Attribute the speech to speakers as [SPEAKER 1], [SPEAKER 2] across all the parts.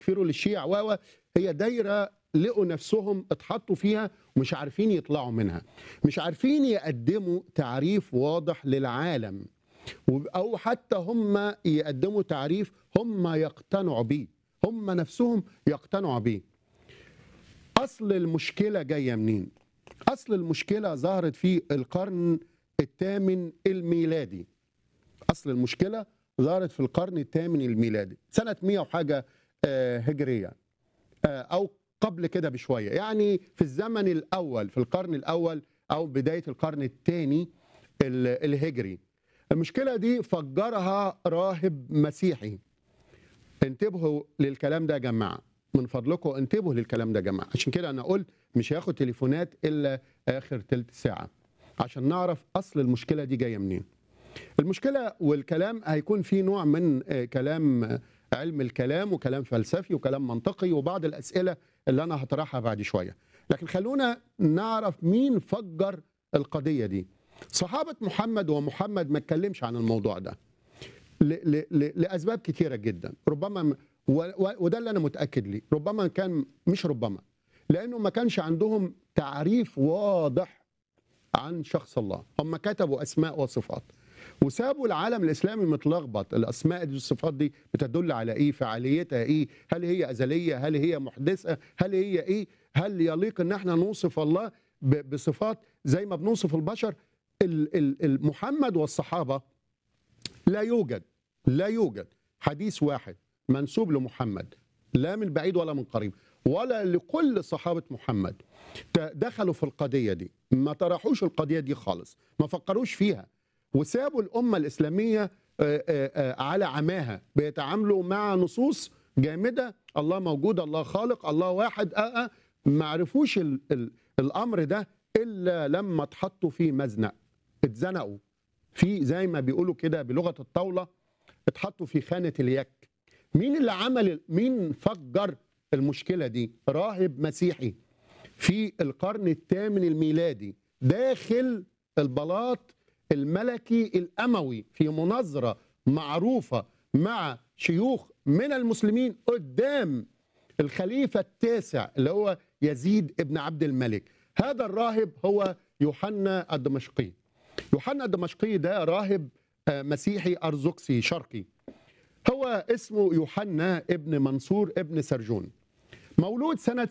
[SPEAKER 1] يكفروا للشيع و هي دايره لقوا نفسهم اتحطوا فيها ومش عارفين يطلعوا منها مش عارفين يقدموا تعريف واضح للعالم و- او حتى هم يقدموا تعريف هم يقتنعوا بيه هم نفسهم يقتنعوا بيه اصل المشكله جايه منين اصل المشكله ظهرت في القرن الثامن الميلادي اصل المشكله ظهرت في القرن الثامن الميلادي سنه 100 وحاجه آه، هجريه آه، او قبل كده بشويه يعني في الزمن الاول في القرن الاول او بدايه القرن الثاني الهجري المشكله دي فجرها راهب مسيحي انتبهوا للكلام ده يا جماعه من فضلكم انتبهوا للكلام ده يا جماعه عشان كده انا قلت مش هياخد تليفونات الا اخر تلت ساعه عشان نعرف اصل المشكله دي جايه منين المشكله والكلام هيكون فيه نوع من آه، كلام آه، علم الكلام وكلام فلسفي وكلام منطقي وبعض الاسئله اللي انا هطرحها بعد شويه لكن خلونا نعرف مين فجر القضيه دي صحابه محمد ومحمد ما اتكلمش عن الموضوع ده ل- ل- ل- لاسباب كثيره جدا ربما م- و- و- وده اللي انا متاكد ليه ربما كان مش ربما لانه ما كانش عندهم تعريف واضح عن شخص الله هم كتبوا اسماء وصفات وسابوا العالم الاسلامي متلخبط الاسماء دي والصفات دي بتدل على ايه فعاليتها ايه هل هي ازليه هل هي محدثه هل هي ايه هل يليق ان احنا نوصف الله ب- بصفات زي ما بنوصف البشر ال- ال- ال- محمد والصحابه لا يوجد لا يوجد حديث واحد منسوب لمحمد لا من بعيد ولا من قريب ولا لكل صحابة محمد ت- دخلوا في القضية دي ما طرحوش القضية دي خالص ما فكروش فيها وسابوا الأمة الإسلامية آه، آه، آه، على عماها بيتعاملوا مع نصوص جامدة الله موجود الله خالق الله واحد آه آه ما عرفوش ال ال الأمر ده إلا لما اتحطوا في مزنق اتزنقوا في زي ما بيقولوا كده بلغه الطاوله اتحطوا في خانه اليك مين اللي عمل مين فجر المشكله دي راهب مسيحي في القرن الثامن الميلادي داخل البلاط الملكي الاموي في مناظره معروفه مع شيوخ من المسلمين قدام الخليفه التاسع اللي هو يزيد ابن عبد الملك هذا الراهب هو يوحنا الدمشقي يوحنا الدمشقي ده راهب آه، مسيحي ارثوذكسي شرقي هو اسمه يوحنا ابن منصور ابن سرجون مولود سنة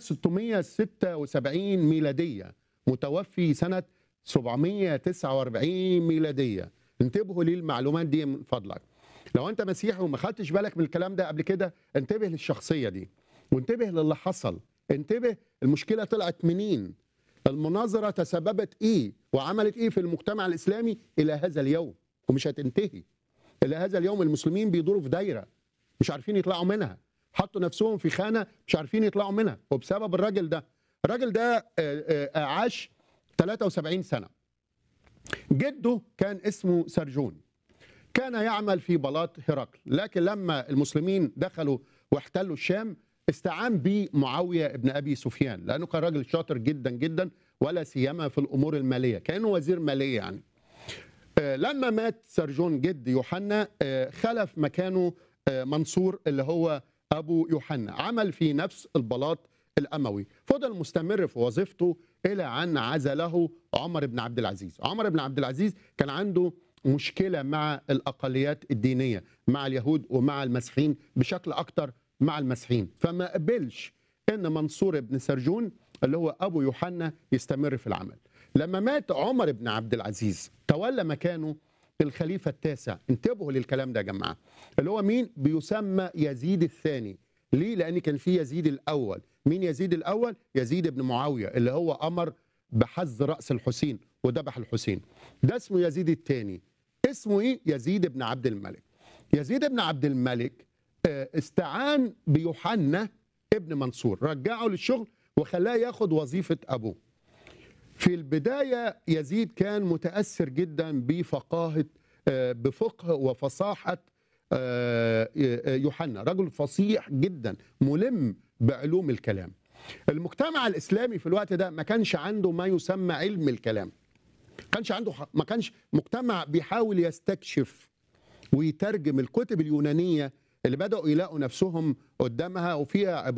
[SPEAKER 1] 676 ميلادية متوفي سنة 749 ميلادية انتبهوا ليه المعلومات دي من فضلك لو انت مسيحي وما خدتش بالك من الكلام ده قبل كده انتبه للشخصية دي وانتبه للي حصل انتبه المشكلة طلعت منين المناظرة تسببت ايه وعملت ايه في المجتمع الاسلامي الى هذا اليوم ومش هتنتهي الى هذا اليوم المسلمين بيدوروا في دايرة مش عارفين يطلعوا منها حطوا نفسهم في خانة مش عارفين يطلعوا منها وبسبب الراجل ده الراجل ده آه، آه، عاش 73 سنة جده كان اسمه سرجون كان يعمل في بلاط هرقل لكن لما المسلمين دخلوا واحتلوا الشام استعان بمعاوية ابن أبي سفيان لأنه كان راجل شاطر جدا جدا ولا سيما في الأمور المالية كأنه وزير مالية يعني آه، لما مات سرجون جد يوحنا آه، خلف مكانه آه، منصور اللي هو أبو يوحنا عمل في نفس البلاط الأموي فضل مستمر في وظيفته إلى أن عزله عمر بن عبد العزيز عمر بن عبد العزيز كان عنده مشكلة مع الأقليات الدينية مع اليهود ومع المسيحيين بشكل أكتر مع المسيحيين فما قبلش ان منصور بن سرجون اللي هو ابو يوحنا يستمر في العمل لما مات عمر بن عبد العزيز تولى مكانه الخليفة التاسع انتبهوا للكلام ده يا جماعة اللي هو مين بيسمى يزيد الثاني ليه لأن كان في يزيد الأول مين يزيد الأول يزيد بن معاوية اللي هو أمر بحز رأس الحسين وذبح الحسين ده اسمه يزيد الثاني اسمه ايه يزيد بن عبد الملك يزيد بن عبد الملك آه، استعان بيوحنا ابن منصور رجعه للشغل وخلاه ياخد وظيفة أبوه في البداية يزيد كان متأثر جدا بفقاهة آه، بفقه وفصاحة آه، آه، يوحنا رجل فصيح جدا ملم بعلوم الكلام المجتمع الإسلامي في الوقت ده ما كانش عنده ما يسمى علم الكلام كانش عنده ما كانش مجتمع بيحاول يستكشف ويترجم الكتب اليونانية اللي بداوا يلاقوا نفسهم قدامها وفيها